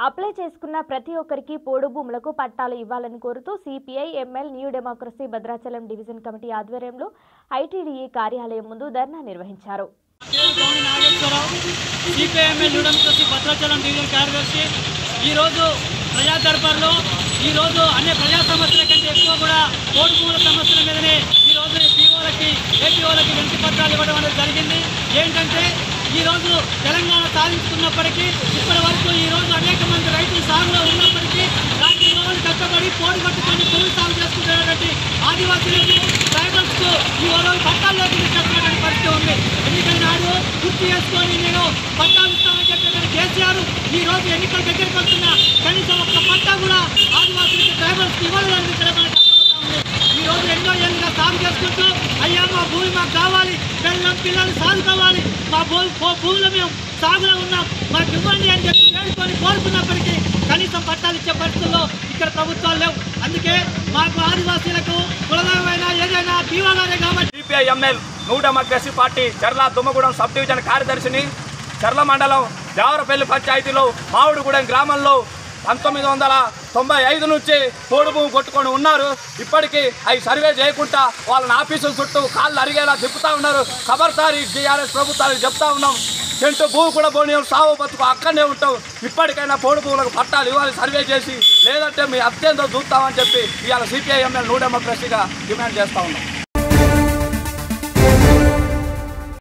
apply చేసుకున్న ప్రతి ఒక్కరికి పోడు భూములకు పట్టాలు ఇవ్వాలని కోరుతూ CPI ML new democracy Bhadrachalam division committee ఆధ్వర్యంలో ఐటీడీఏ కార్యాలయం ముందు ధర్నా నిర్వహించారు పేరు Gouni Nageswararao CPI ML new democracy Bhadrachalam division కార్యదర్శి ఈరోజు ప్రజా దర్బార్లో ఈరోజు అన్ని ప్రజా సమస్యల కంటే ఎక్కువ కూడా కోడి భూముల సమస్యల మీదనే ఈరోజు పీఓలకి ఏపీఓలకి వినతి పత్రాలు ఇవ్వడం అనేది జరిగింది ఏంటంటే ఈరోజు తెలంగాణ సాధించుకున్నప్పటికీ ఇప్పటి వరకు ఈరోజు అనేక మంది రైతులు సాగులో ఉన్నప్పటికీ రాత్రి రోజులు కష్టపడి పోడి కట్టుకొని భూమి సాగు చేసుకుంటున్నటువంటి ఆదివాసీలకు ట్రైబల్స్కు ఈ రోజు పట్టాలు లేకుండా చేస్తున్నటువంటి పరిస్థితి ఉంది ఎన్నికల నాడు గుర్తు చేసుకొని నేను పట్టాలు ఇస్తామని చెప్పినటువంటి కేసీఆర్ ఈ రోజు ఎన్నికలు దగ్గరికి వస్తున్నా కనీసం ఒక్క పట్టా కూడా ఆదివాసులకి ట్రైబల్స్కి ఇవ్వలేదని ఇక్కడ మనకు అర్థమవుతా ఉంది ఈ రోజు ఎన్నో ఏళ్ళుగా సాగు చేసుకుంటూ అయ్యా మా భూమి మాకు కావాలి పిల్లలు పిల్లలు సాగుకోవాలి మా భూ భూ- భూమిలో మేము సాగులో ఉన్నాం మాకు ఇవ్వండి అని చెప్పి వేడుకొని కోరుతున్నప్పటికీ కనీసం పట్టాలు ఇచ్చే పరిస్థితుల్లో ఇక్కడ ప్రభుత్వాలు లేవు అందుకే మాకు ఆదివాసీలకు కులదైన ఏదైనా పీవాలనే కాబట్టి CPI ML new democracy party Charla Dummugudem sub division కార్యదర్శిని చర్ల మండలం దేవరపల్లి పంచాయతీలో మామిడిగూడెం గ్రామంలో పంతొమ్మిది వందల తొంభై ఐదు నుంచి పోడు భూమి కొట్టుకొని ఉన్నారు ఇప్పటికీ అవి సర్వే చేయకుండా వాళ్ళని ఆఫీసుల చుట్టూ కాళ్ళు అరిగేలా తిప్పుతా ఉన్నారు ఖబర్దారి టీఆర్ఎస్ ప్రభుత్వానికి చెప్తా ఉన్నాం చెంటు భూమి కూడా పోనీ సాగు బతుకు అక్కడనే ఉంటాం ఇప్పటికైనా పోడు భూములకు పట్టాలు ఇవ్వాలి సర్వే చేసి లేదంటే మీ అత్యంత చూస్తామని చెప్పి ఇవాళ సిపిఐఎంఎల్ న్యూ డెమోక్రసీగా డిమాండ్ చేస్తా ఉన్నాం